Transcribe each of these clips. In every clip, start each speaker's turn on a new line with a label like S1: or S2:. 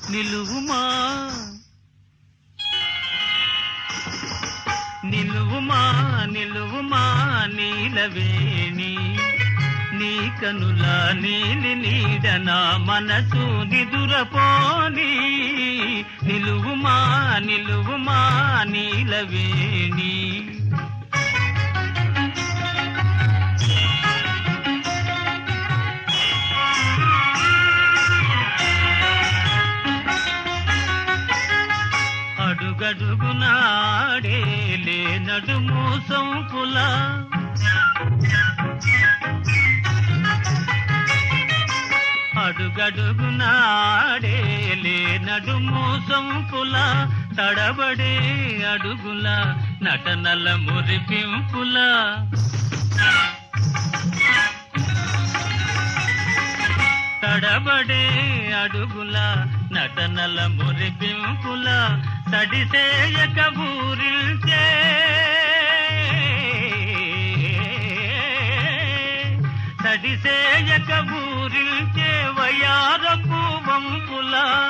S1: నిలువుమా నిలువుమా నిలువుమా నీలవేణి నీ కనుల నీలి నీడ నా మనసు నిదురపోని నిలువుమా నిలువుమా నీలవేణి అడుగడుగునాడేలే నడుము సొంపుల అడుగడుగునాడేలే నడుము సొంపుల తడబడే అడుగుల నటనల మురిపింపుల తడబడే అడుగుల నటనల మురిపింపుల తడిసేయక ఊరిల్చే తడిసేయక ఊరిల్చే వయారపు వంపుల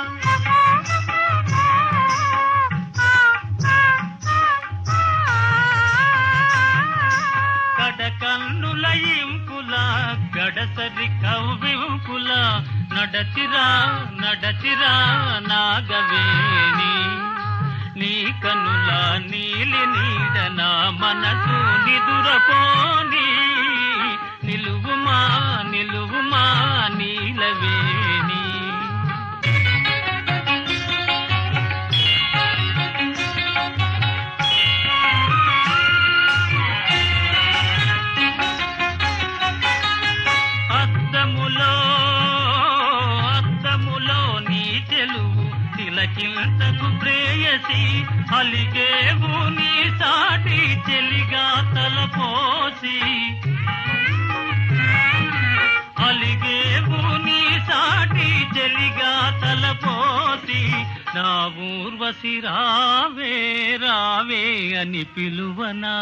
S1: కడకన్నుల ఇంపుల గడసరి కవ్వింపుల నడచిరా నడచిరా నాగవేణి నీ కనుల నీలి నీడ నా మనసు నిదురపోని నిలువుమా నిలువుమా నీలవేణి అద్దములో అద్దములో నీ తెలుగు తిలకింతకు ప్రేయసి అలిగేవు నీ సాటి చెలిగా తలపోసి అలిగేవు నీ సాటి చెలిగా తలపోసి నా ఊర్వశి రావే రావే అని పిలువనా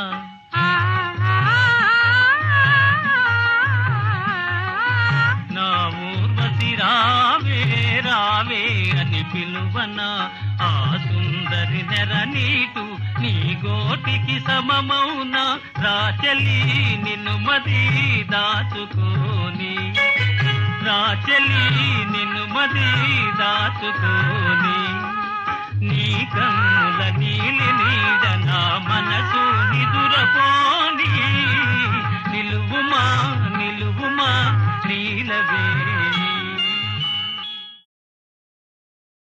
S1: నా ఊర్వశి రావే రావే అని పిలువన ఆ సుందరి నెర నీటు నీ గోటికి సమమౌన రాచలి నిన్ను మది దాచుకోని రాచలి నిన్ను మది దాచుకోని నీ కన్నుల నీలి